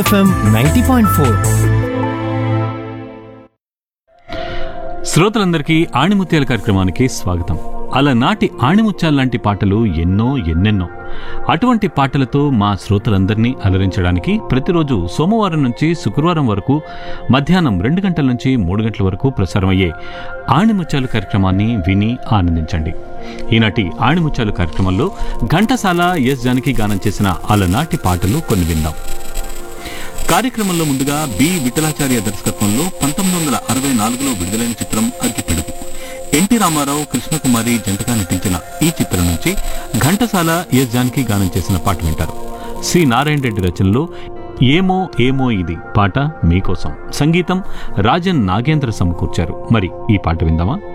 FM ninety point four శ్రోతలందరికీ ఆణిముత్యాల కార్యక్రమానికి స్వాగతం అలనాటి ఆణిముత్యాల లాంటి పాటలు ఎన్నో ఎన్నెన్నో అటువంటి పాటలతో మా శ్రోతలందరినీ అలరించడానికి ప్రతిరోజు సోమవారం నుంచి శుక్రవారం వరకు మధ్యాహ్నం రెండు గంటల నుంచి మూడు గంటల వరకు ప్రసారమయ్యే ఆణిముత్యాలు కార్యక్రమాన్ని విని ఆనందించండి ఈనాటి ఆణిముత్యాలు కార్యక్రమంలో ఘంటసాల ఎస్ జానకి గానం చేసిన అలనాటి పాటలు కొన్ని విందాం కార్యక్రమంలో ముందుగా బి విఠలాచార్య దర్శకత్వంలో పంతొమ్మిది వందల అరవై నాలుగులో విడుదలైన చిత్రం అగ్గిపెడుగు ఎన్టీ రామారావు కృష్ణకుమారి జంటగా నటించిన ఈ చిత్రం నుంచి ఘంటసాల ఎస్ జానకి గానం చేసిన పాట వింటారు సి నారాయణ రెడ్డి రచనలో ఏమో ఏమో ఇది పాట మీకోసం సంగీతం రాజన్ నాగేంద్ర సమకూర్చారు మరి ఈ పాట విందామా